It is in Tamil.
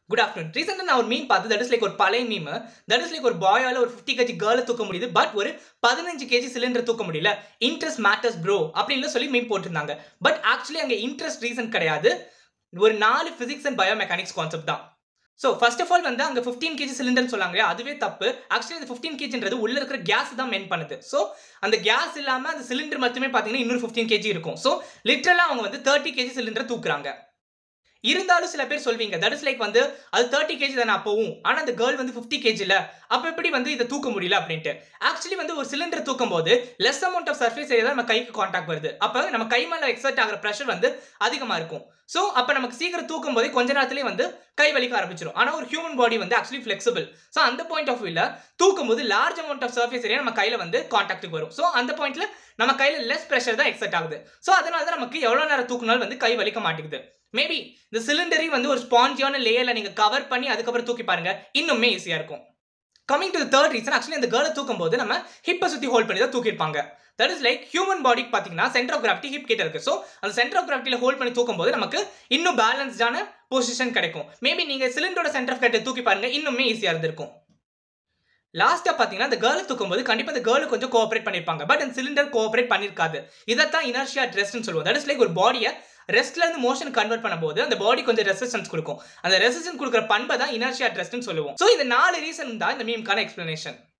குட் ஆஃப்டர்நூன் ரீசெண்டாக நான் ஒரு மீன் பார்த்து தட் இஸ் லைக் ஒரு பழைய மீம் தட் இஸ் லைக் ஒரு பாயால ஒரு ஃபிஃப்டி கேஜி கேர்ளை தூக்க முடியுது பட் ஒரு பதினஞ்சு கேஜி சிலிண்டர் தூக்க முடியல இன்ட்ரெஸ்ட் மேட்டர்ஸ் ப்ரோ அப்படின்னு சொல்லி மீன் போட்டிருந்தாங்க பட் ஆக்சுவலி அங்கே இன்ட்ரெஸ்ட் ரீசன் கிடையாது ஒரு நாலு physics and bio mechanics concept தான் ஸோ ஃபர்ஸ்ட் ஆஃப் ஆல் வந்து அங்கே ஃபிஃப்டீன் கேஜி சிலிண்டர்னு சொல்லாங்க அதுவே தப்பு ஆக்சுவலி அந்த ஃபிஃப்டீன் கேஜின்றது உள்ள இருக்கிற கேஸ் தான் மென் பண்ணுது ஸோ அந்த கேஸ் இல்லாமல் அந்த சிலிண்டர் மட்டுமே பார்த்தீங்கன்னா இன்னொரு ஃபிஃப்டீன் கேஜி இருக்கும் ஸோ லிட்ரலாக அவங்க வந்து தேர்ட்டி கேஜி சிலிண்டர் தூக்குறாங்க இருந்தாலும் சில பேர் சொல்வீங்க தட் இஸ் லைக் வந்து அது தேர்ட்டி கேஜி தானே அப்போவும் ஆனால் அந்த கேர்ள் வந்து ஃபிஃப்டி கேஜியில் அப்போ எப்படி வந்து இதை தூக்க முடியல அப்படின்ட்டு ஆக்சுவலி வந்து ஒரு சிலிண்டர் தூக்கும் போது less amount of surface area தான் நம்ம கைக்கு காண்டாக்ட் வருது அப்போ நம்ம கை மேலே எக்ஸர்ட் ஆகிற ப்ரெஷர் வந்து அதிகமாக இருக்கும் ஸோ அப்போ நமக்கு சீக்கிரம் தூக்கும் போதே கொஞ்ச நேரத்துலேயே வந்து கை வலிக்க ஆரம்பிச்சிடும் ஆனால் ஒரு ஹியூமன் பாடி வந்து ஆக்சுவலி ஃப்ளெக்சிபிள் ஸோ அந்த பாயிண்ட் ஆஃப் வியூவில் தூக்கும் போது large amount of surface area நம்ம கையில் வந்து காண்டாக்ட்டுக்கு வரும் ஸோ அந்த பாயிண்ட்ல நம்ம கையில் லெஸ் ப்ரெஷர் தான் எக்ஸர்ட் ஆகுது ஸோ அதனால தான் நமக்கு எவ்வளோ நேரம் தூக்குனாலும் வந்து கை வலிக்க மாட்டேங்குது மேபி இந்த சிலிண்டரையும் வந்து ஒரு ஸ்பாஞ்சியான லேயரில் நீங்கள் கவர் பண்ணி அதுக்கப்புறம் தூக்கி பாருங்க இன்னுமே ஈஸியாக இருக்கும் coming to third reason actually அந்த கேர்ளை தூக்கும் போது நம்ம ஹிப்பை சுற்றி ஹோல்ட் பண்ணி தான் தூக்கியிருப்பாங்க தட் இஸ் லைக் ஹியூமன் பாடிக்கு பார்த்தீங்கன்னா சென்டர் ஆஃப் கிராஃப்டி ஹிப் கிட்ட இருக்கு ஸோ அந்த சென்டர் ஆஃப் கிராஃப்டியில் ஹோல்ட் பண்ணி தூக்கும் போது நமக்கு இன்னும் பேலன்ஸ்டான பொசிஷன் கிடைக்கும் மேபி நீங்கள் சிலிண்டரோட சென்டர் ஆஃப் கிராஃப்டி தூக்கி பாருங்க இன்னுமே ஈஸியாக இருந்திருக்கும் லாஸ்ட்டாக பார்த்தீங்கன்னா அந்த கேர்ளை தூக்கும்போது கண்டிப்பாக அந்த கேர்ளு கொஞ்சம் கோஆப்ரேட் பண்ணியிருப்பாங்க பட் அந்த சிலிண்டர் கோஆப்ரேட் பண்ணியிருக்காது இதைத்தான் இனர்ஷியா ரெஸ்ட்னு சொல்லுவோம் தட் இஸ் லைக் ஒரு பாடியை ரெஸ்ட்ல இருந்து மோஷன் கன்வெர்ட் பண்ணும்போது அந்த பாடி கொஞ்சம் ரெசிஸ்டன்ஸ் கொடுக்கும் அந்த ரெசிஸ்டன்ஸ் கொடுக்குற பண்பை தான் இனர்ஷியா ரெஸ்ட்னு சொல்லுவோம் ஸோ இந்த நாலு ரீசன் தான் இந்த மீம்கான எக்ஸ்பிளனேஷன்